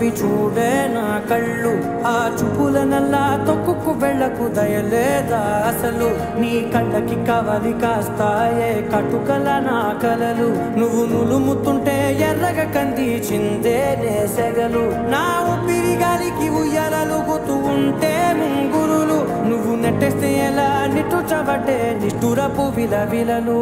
నన్నవి చూడే నా కళ్ళు ఆ చూపుల నల్లా తొక్కుకు వెళ్ళకు దయలేదా అసలు నీ కళ్ళకి కవలి కాస్తాయే కటుకల నా కలలు నువ్వు నులుముతుంటే ఎర్రగ కంది చిందే నేసెగలు నా ఊపిరి గాలికి ఉయ్యాలలుగుతూ ఉంటే ముంగురులు నువ్వు నెట్టేస్తే ఎలా నిట్టుచబట్టే నిష్ఠురపు విలవిలలు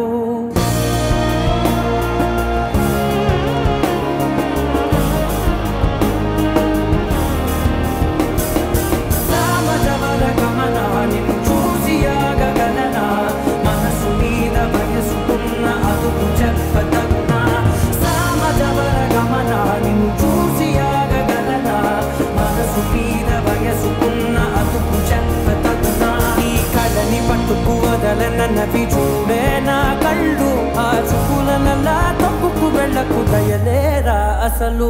సామజవర గమన నిన్ను చూసి ఆగగలనా మనసు మీద వయసుకున్న అదుపు చెప్పతగునా సామజవర గమన నిన్ను చూసి ఆగగలనా మనసు మీద వయసుకున్న అదుపు చెప్పతగునా ఈ కళని పట్టుకు వదలనన్నవి చూడే నా కళ్ళు ఆ చూపులనల్లా తప్పుకు వెళ్ళకు దయలేరా అసలు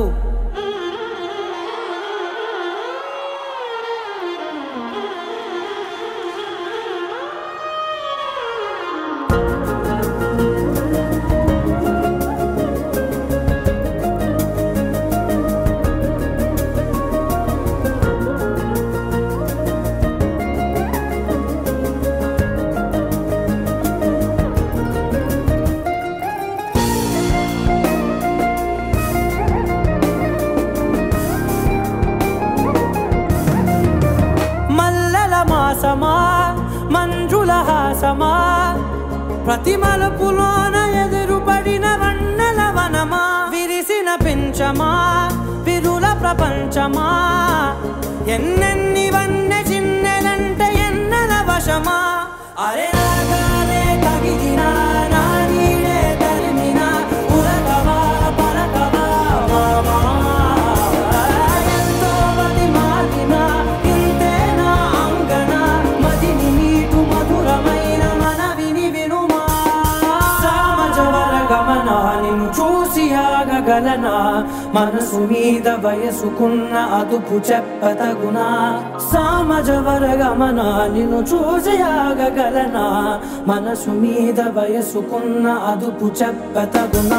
మల్లెల మాసమా మంజుల హాసమా ప్రతి మలుపులోన ఎదురుపడిన వన్నెల వనమా విరిసిన పెంచమా విరుల ప్రపంచమా ఎన్నెన్ని వన్నె చిన్నెలంటే ఎన్నెల వశమా అరే రాగాలే తగిదినా నా నీడే తరిమినా ఉరకవా పరకవా మామా ఎంతో మది మాదిన ఇంతేనా అంగన మదిని నీటు మధురమైన మనవిని వినుమా సామజవర గమన నిన్ను చూసి ఆగగలనా మనసు మీద వయసుకున్న అదుపు చెప్పతగునా సామజవర గమన నిన్ను చూసి ఆగగలనా మనసు మీద వయసుకున్న అదుపు చెప్పతగునా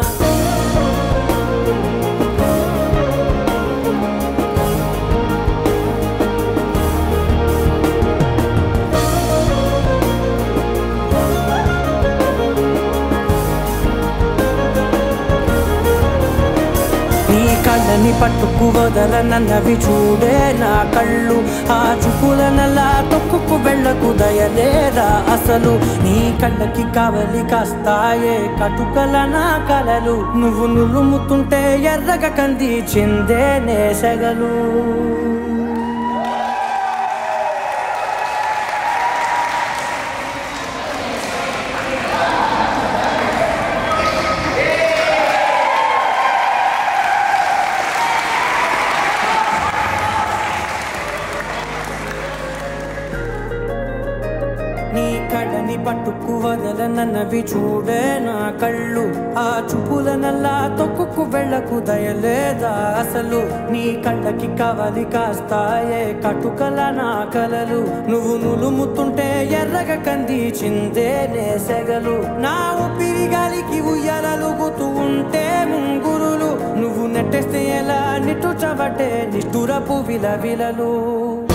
నీ కళ్ళని పట్టుకు వదలనన్నవి చూడే నా కళ్ళు ఆ చూపుల నల్లా తొక్కుకు వెళ్ళకు దయలేదా అసలు నీ కళ్ళకి కవలి కాస్తాయే కటుకల నా కలలు నువ్వు నులుముతుంటే ఎర్రగ కంది చిందే నేసగలు నీ కళ్ళని పట్టుకు వదలనన్నవి చూడే నా కళ్ళు ఆ చూపుల నల్లా తొక్కుకు వెళ్ళకు దయలేదా అసలు నీ కళ్ళకి కవలి కాస్తాయే కటుకల నా కలలు నువ్వు నులుముతుంటే ఎర్రగ కంది చిందే నేసెగలు నా ఊపిరి గాలికి ఉయ్యాలలుగుతూ ఉంటే ముంగురులు నువ్వు నెట్టేస్తే ఎలా నిట్టుచబట్టే నిష్ఠురపు విలవిలలు